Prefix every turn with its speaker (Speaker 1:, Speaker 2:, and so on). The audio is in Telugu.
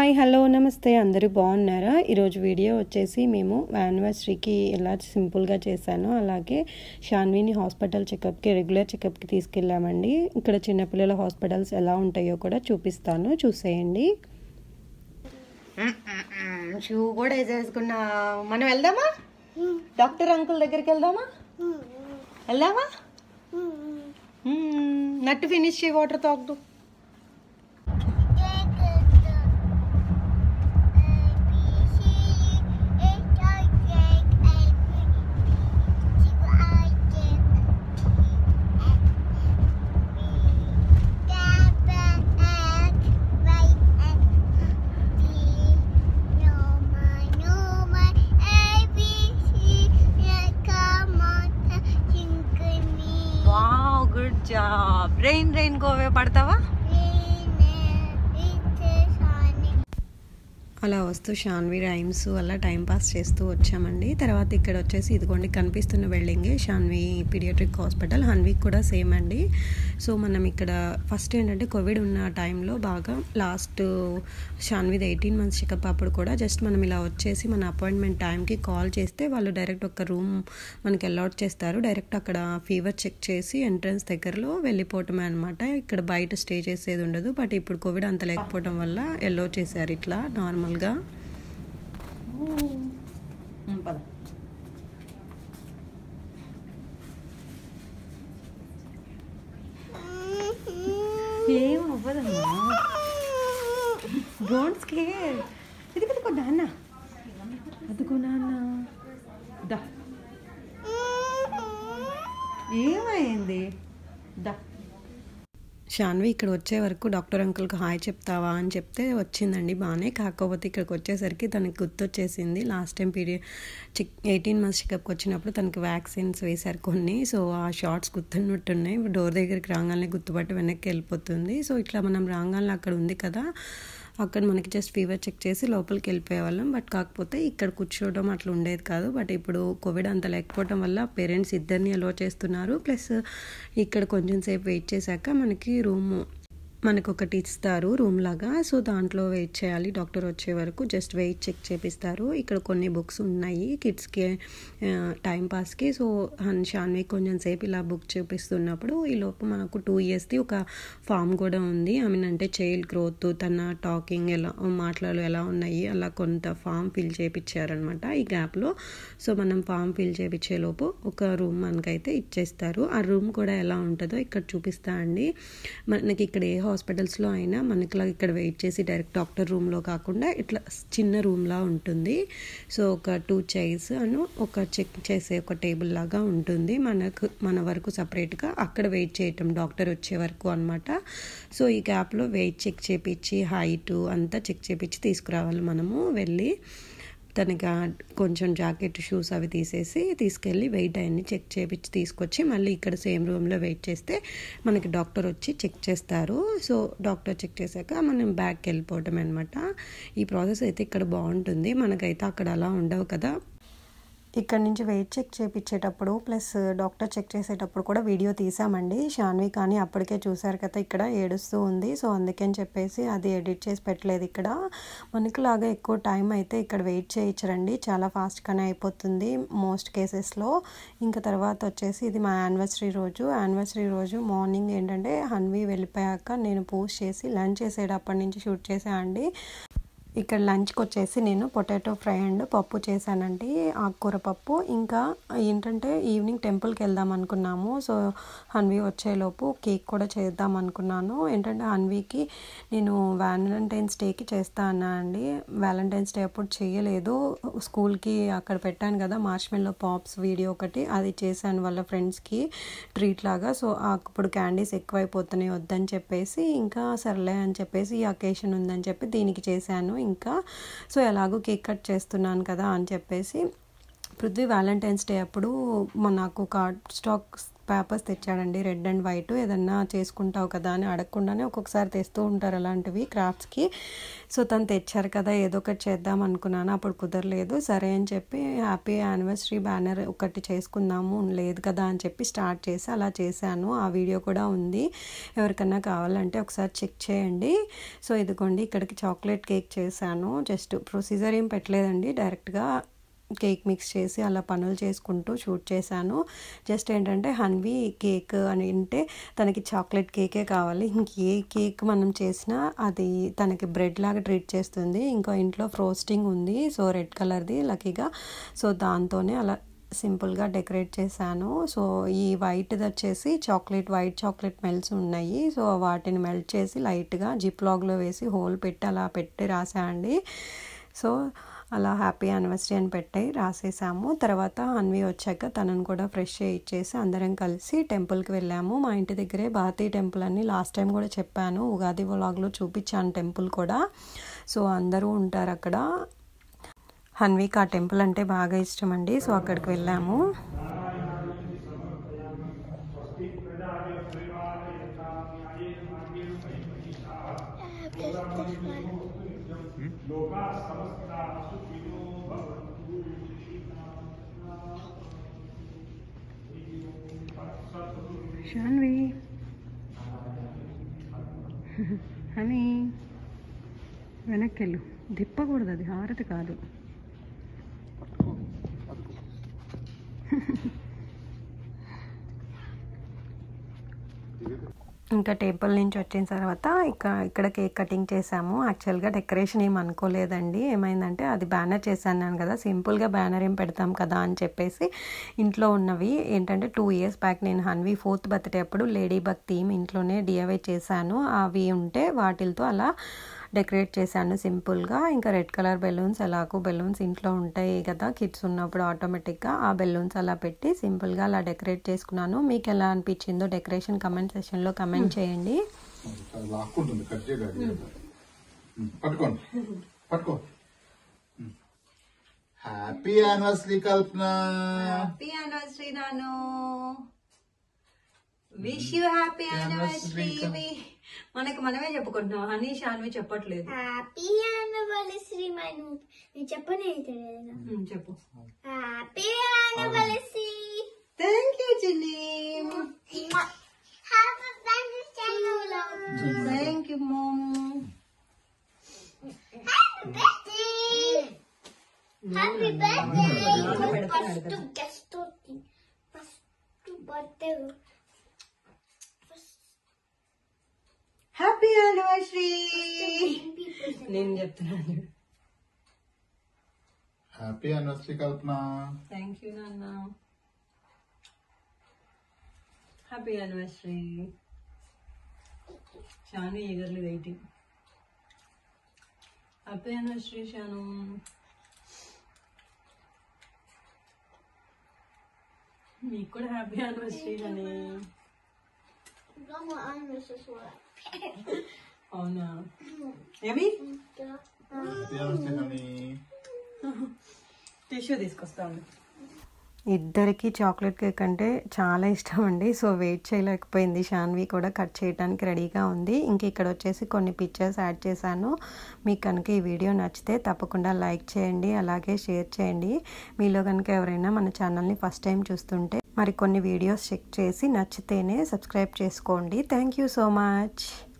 Speaker 1: హాయ్ హలో నమస్తే అందరూ బాగున్నారా ఈరోజు వీడియో వచ్చేసి మేము యానివర్సరీకి ఎలా సింపుల్గా చేశానో అలాగే షాన్విని హాస్పిటల్ చెకప్కి రెగ్యులర్ చెకప్కి తీసుకెళ్ళామండి ఇక్కడ చిన్నపిల్లల హాస్పిటల్స్ ఎలా ఉంటాయో కూడా చూపిస్తాను చూసేయండి షూ కూడా వేసేసుకున్నా మనం వెళ్దామా డాక్టర్ అంకుల్ దగ్గరికి వెళ్దామా వెళ్దామా నట్టు ఫినిష్ చేయి వాటర్ తాగుతూ wow good job rain rain go away పడతావా అలా వస్తూ షాన్వి రైమ్స్ అలా టైం పాస్ చేస్తూ వచ్చామండి తర్వాత ఇక్కడ వచ్చేసి ఇదిగోండి కనిపిస్తున్న బిల్డింగే షాన్వి పీడియాట్రిక్ హాస్పిటల్ హన్వీక్ కూడా సేమ్ అండి సో మనం ఇక్కడ ఫస్ట్ ఏంటంటే కోవిడ్ ఉన్న టైంలో బాగా లాస్ట్ షాన్విది ఎయిటీన్ మంత్స్ చెకప్ అప్పుడు కూడా జస్ట్ మనం ఇలా వచ్చేసి మన అపాయింట్మెంట్ టైంకి కాల్ చేస్తే వాళ్ళు డైరెక్ట్ ఒక రూమ్ మనకి అలాట్ చేస్తారు డైరెక్ట్ అక్కడ ఫీవర్ చెక్ చేసి ఎంట్రన్స్ దగ్గరలో వెళ్ళిపోవటమే అనమాట ఇక్కడ బయట స్టే చేసేది ఉండదు బట్ ఇప్పుడు కోవిడ్ అంత లేకపోవడం వల్ల ఎల్లో చేశారు ఇట్లా నార్మల్ నార్మల్గా ఏం అవ్వదమ్మా డోంట్ స్కేర్ ఇది కదుకో నాన్న అదుకో నాన్న దా ఏమైంది దా షాన్వి ఇక్కడ వచ్చే వరకు డాక్టర్ అంకుల్కి హాయ్ చెప్తావా అని చెప్తే వచ్చిందండి బాగానే కాకపోతే ఇక్కడికి వచ్చేసరికి తనకి గుర్తొచ్చేసింది last time period check eighteen months చెకప్కి వచ్చినప్పుడు తనకి వ్యాక్సిన్స్ వేశారు కొన్ని సో ఆ షార్ట్స్ గుర్తున్నట్టున్నాయి డోర్ దగ్గరికి రాగానే గుర్తుపట్టి వెనక్కి వెళ్ళిపోతుంది సో ఇట్లా మనం రాగానే అక్కడ ఉంది కదా అక్కడ మనకి జస్ట్ ఫీవర్ చెక్ చేసి లోపలికి వెళ్ళిపోయేవాళ్ళం బట్ కాకపోతే ఇక్కడ కూర్చోవడం అట్లా ఉండేది కాదు బట్ ఇప్పుడు కోవిడ్ అంత లేకపోవడం వల్ల పేరెంట్స్ ఇద్దరిని అలో చేస్తున్నారు ప్లస్ ఇక్కడ కొంచెం సేపు వెయిట్ చేశాక మనకి రూమ్ మనకు ఒకటి ఇస్తారు రూమ్ లాగా సో దాంట్లో వెయిట్ చేయాలి డాక్టర్ వచ్చే వరకు జస్ట్ వెయిట్ చెక్ చేపిస్తారు ఇక్కడ కొన్ని బుక్స్ ఉన్నాయి కిడ్స్కి టైం పాస్కి సో షాన్వి కొంచెం సేపు ఇలా బుక్ చూపిస్తున్నప్పుడు ఈ లోపు మనకు టూ ఇయర్స్ది ఒక ఫామ్ కూడా ఉంది ఐ మీన్ అంటే చైల్డ్ గ్రోత్ తన టాకింగ్ ఎలా మాటలు ఎలా ఉన్నాయి అలా కొంత ఫామ్ ఫిల్ చేయించారనమాట ఈ గ్యాప్లో సో మనం ఫామ్ ఫిల్ చేయించే లోపు ఒక రూమ్ మనకైతే ఇచ్చేస్తారు ఆ రూమ్ కూడా ఎలా ఉంటుందో ఇక్కడ చూపిస్తా అండి మనకి ఇక్కడ ఏ హాస్పిటల్స్లో అయినా మనకిలా ఇక్కడ వెయిట్ చేసి డైరెక్ట్ డాక్టర్ రూమ్లో కాకుండా ఇట్లా చిన్న రూమ్లా ఉంటుంది సో ఒక టూ చైర్స్ అను ఒక చెక్ చేసే ఒక టేబుల్ లాగా ఉంటుంది మనకు మన వరకు సపరేట్గా అక్కడ వెయిట్ చేయటం డాక్టర్ వచ్చే వరకు అనమాట సో ఈ గ్యాప్లో వెయిట్ చెక్ చేపించి హైట్ అంతా చెక్ చేపించి తీసుకురావాలి మనము వెళ్ళి తనకి కొంచెం జాకెట్ షూస్ అవి తీసేసి తీసుకెళ్ళి వెయిట్ అవన్నీ చెక్ చేపించి తీసుకొచ్చి మళ్ళీ ఇక్కడ సేమ్ రూమ్లో వెయిట్ చేస్తే మనకి డాక్టర్ వచ్చి చెక్ చేస్తారు సో డాక్టర్ చెక్ చేశాక మనం బ్యాగ్కి వెళ్ళిపోవటం అనమాట ఈ ప్రాసెస్ అయితే ఇక్కడ బాగుంటుంది మనకైతే అక్కడ అలా ఉండవు కదా ఇక్కడ నుంచి వెయిట్ చెక్ చేయించేటప్పుడు ప్లస్ డాక్టర్ చెక్ చేసేటప్పుడు కూడా వీడియో తీసామండి షాన్వి కానీ అప్పటికే చూసారు కదా ఇక్కడ ఏడుస్తూ ఉంది సో అందుకని చెప్పేసి అది ఎడిట్ చేసి పెట్టలేదు ఇక్కడ మనకి లాగా ఎక్కువ టైం అయితే ఇక్కడ వెయిట్ చేయించరండి చాలా ఫాస్ట్గానే అయిపోతుంది మోస్ట్ కేసెస్లో ఇంకా తర్వాత వచ్చేసి ఇది మా యానివర్సరీ రోజు యానివర్సరీ రోజు మార్నింగ్ ఏంటంటే హన్వి వెళ్ళిపోయాక నేను పూజ చేసి లంచ్ చేసేటప్పటి నుంచి షూట్ చేసా అండి ఇక్కడ లంచ్కి వచ్చేసి నేను పొటాటో ఫ్రై అండ్ పప్పు చేశానండి ఆకుకూర పప్పు ఇంకా ఏంటంటే ఈవినింగ్ టెంపుల్కి వెళ్దాం అనుకున్నాము సో హన్వీ వచ్చేలోపు కేక్ కూడా చేద్దాం అనుకున్నాను ఏంటంటే హన్వీకి నేను వ్యాలంటైన్స్ డేకి చేస్తా అన్నా అండి వ్యాలంటైన్స్ డే అప్పుడు చేయలేదు స్కూల్కి అక్కడ పెట్టాను కదా మార్చ్మెల్లో పాప్స్ వీడియో ఒకటి అది చేశాను వాళ్ళ ఫ్రెండ్స్కి ట్రీట్ లాగా సో అప్పుడు క్యాండీస్ ఎక్కువైపోతున్నాయి వద్దని చెప్పేసి ఇంకా సర్లే అని చెప్పేసి ఈ అకేషన్ ఉందని చెప్పి దీనికి చేశాను ఇంకా సో ఎలాగో కేక్ కట్ చేస్తున్నాను కదా అని చెప్పేసి పృథ్వీ వ్యాలంటైన్స్ డే అప్పుడు నాకు కార్డ్ స్టాక్ పేపర్స్ తెచ్చాడండి రెడ్ అండ్ వైట్ ఏదన్నా చేసుకుంటావు కదా అని అడగకుండానే ఒక్కొక్కసారి తెస్తూ ఉంటారు అలాంటివి క్రాఫ్ట్స్కి సో తను తెచ్చారు కదా ఏదో ఒకటి చేద్దాం అనుకున్నాను అప్పుడు కుదరలేదు సరే అని చెప్పి హ్యాపీ యానివర్సరీ బ్యానర్ ఒకటి చేసుకుందాము లేదు కదా అని చెప్పి స్టార్ట్ చేసి అలా చేశాను ఆ వీడియో కూడా ఉంది ఎవరికన్నా కావాలంటే ఒకసారి చెక్ చేయండి సో ఇదిగోండి ఇక్కడికి చాక్లెట్ కేక్ చేశాను జస్ట్ ప్రొసీజర్ ఏం పెట్టలేదండి డైరెక్ట్గా కేక్ మిక్స్ చేసి అలా పనులు చేసుకుంటూ షూట్ చేశాను జస్ట్ ఏంటంటే హన్వీ కేక్ అని అంటే తనకి చాక్లెట్ కేకే కావాలి ఇంక ఏ కేక్ మనం చేసినా అది తనకి బ్రెడ్ లాగా ట్రీట్ చేస్తుంది ఇంకా ఇంట్లో ఫ్రోస్టింగ్ ఉంది సో రెడ్ కలర్ది లక్కీగా సో దాంతోనే అలా సింపుల్గా డెకరేట్ చేశాను సో ఈ వైట్ది వచ్చేసి చాక్లెట్ వైట్ చాక్లెట్ మెల్ట్స్ ఉన్నాయి సో వాటిని మెల్ట్ చేసి లైట్గా జిప్ లాగ్లో వేసి హోల్ పెట్టి అలా పెట్టి రాసా అండి సో అలా హ్యాపీ యానివర్సరీ అని పెట్టి రాసేసాము తర్వాత అన్వి వచ్చాక తనను కూడా ఫ్రెష్ ఇచ్చేసి అందరం కలిసి టెంపుల్కి వెళ్ళాము మా ఇంటి దగ్గరే భారతీ టెంపుల్ అని లాస్ట్ టైం కూడా చెప్పాను ఉగాది వ్లాగ్లో చూపించాను టెంపుల్ కూడా సో అందరూ ఉంటారు అక్కడ హన్విక్ ఆ టెంపుల్ అంటే బాగా ఇష్టం అండి సో అక్కడికి వెళ్ళాము షాన్వి హనీ వెనక్కి వెళ్ళు దిప్పకూడదు అది హారతి కాదు ఇంకా టేబుల్ నుంచి వచ్చిన తర్వాత ఇక్కడ ఇక్కడ కేక్ కటింగ్ చేసాము యాక్చువల్గా డెకరేషన్ ఏం అనుకోలేదండి ఏమైందంటే అది బ్యానర్ చేశాను కదా సింపుల్గా బ్యానర్ ఏం పెడతాం కదా అని చెప్పేసి ఇంట్లో ఉన్నవి ఏంటంటే టూ ఇయర్స్ బ్యాక్ నేను హన్వి ఫోర్త్ బర్త్డే అప్పుడు లేడీ బగ్ థీమ్ ఇంట్లోనే డిఐవై చేశాను అవి ఉంటే వాటితో అలా డెకరేట్ చేశాను సింపుల్గా ఇంకా రెడ్ కలర్ బెలూన్స్ ఎలాగో బెలూన్స్ ఇంట్లో ఉంటాయి కదా కిడ్స్ ఉన్నప్పుడు ఆటోమేటిక్గా ఆ బెలూన్స్ అలా పెట్టి సింపుల్గా అలా డెకరేట్ చేసుకున్నాను మీకు ఎలా అనిపించిందో డెకరేషన్ కమెంట్ సెషన్లో కమెంట్ చేయండి
Speaker 2: లాక్కుంటుంది కట్ చేయలేదు పట్టుకోండి పట్టుకో happy anniversary Kalpana
Speaker 1: happy anniversary నాను విష్ యూ హ్యాపీ యానివర్సరీ మనకు మనమే చెప్పుకుంటున్నాం హనీ షాన్వి చెప్పట్లేదు
Speaker 3: హ్యాపీ యానివర్సరీ మను నేను చెప్పనే అయితే
Speaker 1: ఉమ్, చెప్పు
Speaker 3: హ్యాపీ యానివర్సరీ
Speaker 1: థ్యాంక్ యూ చిల్లి
Speaker 3: happy birthday
Speaker 1: thank you mom
Speaker 3: happy birthday first guest first birthday
Speaker 1: happy anniversary నేను చెప్తున్నాను
Speaker 2: happy anniversary Kalpana
Speaker 1: thank you నాన్న happy anniversary Shanu eagerly waiting happy anniversary Shanu మీకు కూడా హ్యాపీ యానివర్సరీ అని
Speaker 3: Mama, I'm Mrs. What?
Speaker 1: అవునా ఏమి
Speaker 2: హ్యాపీ యానివర్సరీ అని
Speaker 1: టిష్యూ తీసుకొస్తాను ఇద్దరికి చాక్లెట్ కేక్ అంటే చాలా ఇష్టం అండి సో వెయిట్ చేయలేకపోయింది షాన్వి కూడా కట్ చేయడానికి రెడీగా ఉంది ఇంక ఇక్కడ వచ్చేసి కొన్ని పిక్చర్స్ యాడ్ చేశాను మీకు కనుక ఈ వీడియో నచ్చితే తప్పకుండా లైక్ చేయండి అలాగే షేర్ చేయండి మీలో కనుక ఎవరైనా మన ఛానల్ని ఫస్ట్ టైం చూస్తుంటే మరి కొన్ని వీడియోస్ చెక్ చేసి నచ్చితేనే సబ్స్క్రైబ్ చేసుకోండి థ్యాంక్ యూ సో మచ్